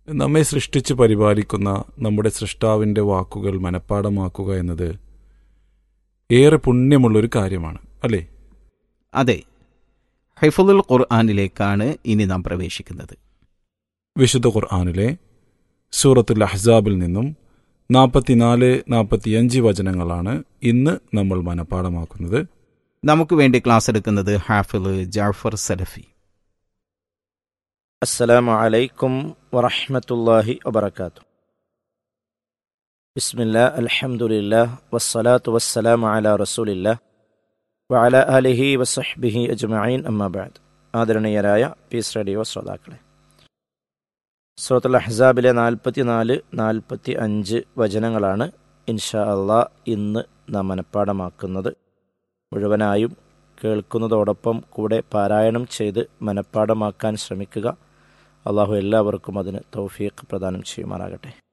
നമ്മെ സൃഷ്ടിച്ച് പരിപാലിക്കുന്ന നമ്മുടെ സൃഷ്ടാവിൻ്റെ വാക്കുകൾ മനഃപ്പാടമാക്കുക എന്നത് ഏറെ പുണ്യമുള്ളൊരു കാര്യമാണ് അല്ലേ അതെ ഹൈഫുൽ ഖുർആാനിലേക്കാണ് ഇനി നാം പ്രവേശിക്കുന്നത് വിശുദ്ധ ഖുർആാനിലെ സൂറത്തുൽ അഹ്സാബിൽ നിന്നും നാൽപ്പത്തിനാല് നാൽപ്പത്തിയഞ്ച് വചനങ്ങളാണ് ഇന്ന് നമ്മൾ മനഃപ്പാടമാക്കുന്നത് നമുക്ക് വേണ്ടി ക്ലാസ് എടുക്കുന്നത് ഹാഫിൽ ജാഫർ സലഫി السلام عليكم ورحمة الله وبركاته بسم الله الحمد لله والصلاة والسلام على رسول الله وعلى آله وصحبه أجمعين أما بعد ആദരണീയരായ പീസ് റേഡിയോ ശ്രോതാക്കളെ സുഹൃത്തുൽ അഹ്സാബിലെ നാൽപ്പത്തി നാല് നാൽപ്പത്തി അഞ്ച് വചനങ്ങളാണ് ഇൻഷാ അള്ളാ ഇന്ന് നാം മനഃപ്പാടമാക്കുന്നത് മുഴുവനായും കേൾക്കുന്നതോടൊപ്പം കൂടെ പാരായണം ചെയ്ത് മനഃപ്പാടമാക്കാൻ ശ്രമിക്കുക അള്ളാഹു എല്ലാവർക്കും അതിന് തൗഫീഖ് പ്രദാനം ചെയ്യുമാറാകട്ടെ